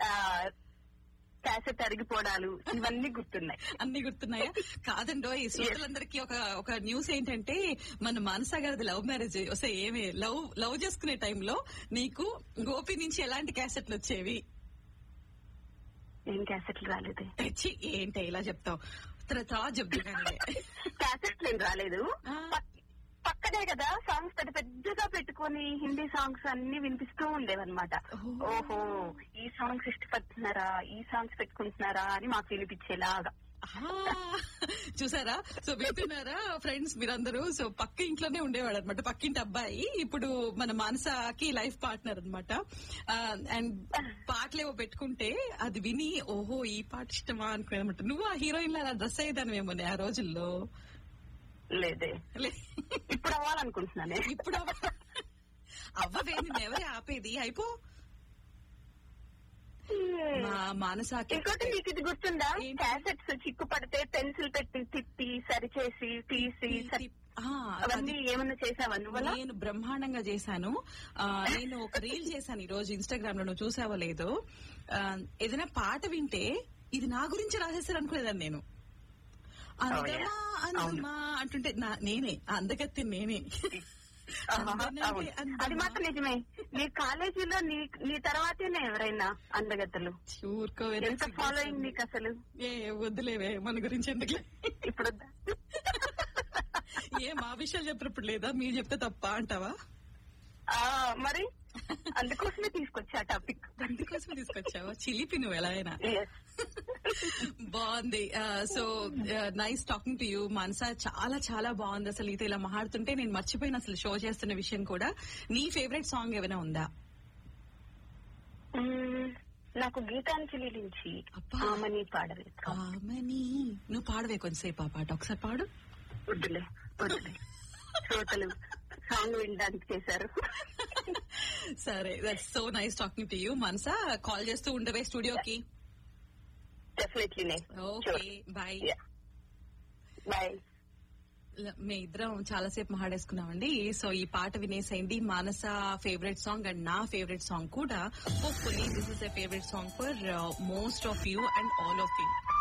Cassette అరిగిపోవడాలు ఇవన్నీ గుర్తున్నాయి అన్ని గుర్తున్నాయా కాదండో ఈ శ్రోతలందరికీ ఒక ఒక న్యూస్ ఏంటంటే మన మానస గారిది లవ్ మ్యారేజ్ వస్తే ఏమి లవ్ లవ్ చేసుకునే టైంలో నీకు గోపి నుంచి ఎలాంటి క్యాసెట్లు వచ్చేవి ఏం క్యాసెట్లు రాలేదు ఛీ, ఏంటి ఇలా చెప్తావు తర్వాత చెప్తాను క్యాసెట్లు ఏం రాలేదు ఆ. పక్- పక్కనే కదా సాంగ్స్ పెద్ద పెద్దగా పెట్టుకొని హిందీ సాంగ్స్ అన్ని వినిపిస్తూ ఉండేవన్నమాట ఓహో. ఓహో ఈ సాంగ్స్ ఇష్టపడుతున్నారా ఈ సాంగ్స్ పెట్టుకుంటున్నారా అని మాకు వినిపించేలాగా చూసారా సో వింటున్నారా ఫ్రెండ్స్ మీరందరూ సో పక్క ఇంట్లోనే ఉండేవాడు అనమాట పక్కింటి అబ్బాయి ఇప్పుడు మన మానసకి లైఫ్ పార్ట్నర్ అనమాట అండ్ పాటలేవో పెట్టుకుంటే అది విని ఓహో ఈ పాట ఇష్టమా అనుకునేదన్నమాట నువ్వు ఆ హీరోయిన్ అలా డ్రెస్ అయ్యేదానివేమో ఆ రోజుల్లో లేదే లే- ఇప్పుడు అవ్వాలనుకుంటున్నానే ఇప్పుడు అవ్వ- అవ్వవే నిన్ను ఎవరే ఆపేది అయిపో మా మానసాకి ఇంకోటి నీకు ఇది గుర్తుందా ఏంటి? క్యాసెట్స్ చిక్కు పడితే పెన్సిల్ పెట్టి తిప్పి సరిచేసి తీసి సరి- ఆ, అవన్నీ అది- ఏమన్నా చేసావా నువ్వలా నేను బ్రహ్మాండంగా చేశాను ఆ, నేను ఒక రీల్ చేశాను ఈ రోజు ఇన్స్టాగ్రామ్ లో నువ్వు చూసావో లేదో ఆ, ఏదైనా పాట వింటే ఇది నా గురించి రాసేసారు అనుకునేదాన్ని నేను అందమా అందమా అంటుంటే నా- నేనే ఆ అందగత్తి నేనే అందనంటే అవును. అందమా. అది మాత్రం నిజమే నీ కాలేజీలో నీ నీ తర్వాతేనే ఎవరైనా అందగత్తలు ఊరుకోవే ఎంత ఫాలోయింగ్ నీకు అసలు ఏ వద్దులేవే మన గురించి ఎందుకు ఇప్పుడు ఏ మా విషయాలు చెప్పినప్పుడు లేదా మీరు చెప్తే తప్ప అంటావా ఆ, మరి అందుకోసమే తీసుకొచ్చా టాపిక్ అందుకోసం తీసుకొచ్చావా చిలిపి నువ్వు ఎలా అయినా బాగుంది so nice talking to you Manasa చాలా చాలా బాగుంది అసలు నీతో ఇలా మాట్లాడుతుంటే నేను మర్చిపోయిన అసలు షో చేస్తున్న విషయం కూడా నీ ఫేవరెట్ సాంగ్ ఏమైనా ఉందా నాకు గీతాంజలి నుంచి అబ్బా. ఆమని పాడలేదు ఆమని నువ్వు పాడవే కొంతసేపు ఆ పాట ఒకసారి పాడు వద్దులే వద్దులే శ్రోతలు సాంగ్ వినడానికి చేశారు సరే that's so nice talking to you Manasa call చేస్తూ ఉండవే స్టూడియోకి డెఫినెట్లీనే ఓకే బాయ్ బాయ్ మీ ఇద్దరం చాలాసేపు మాట్లాడేసుకున్నామండి సో ఈ పాట వినేసేయండి మానస ఫేవరెట్ సాంగ్ అండ్ నా ఫేవరెట్ సాంగ్ కూడా hopefully this is a favourite song for most of you and all of you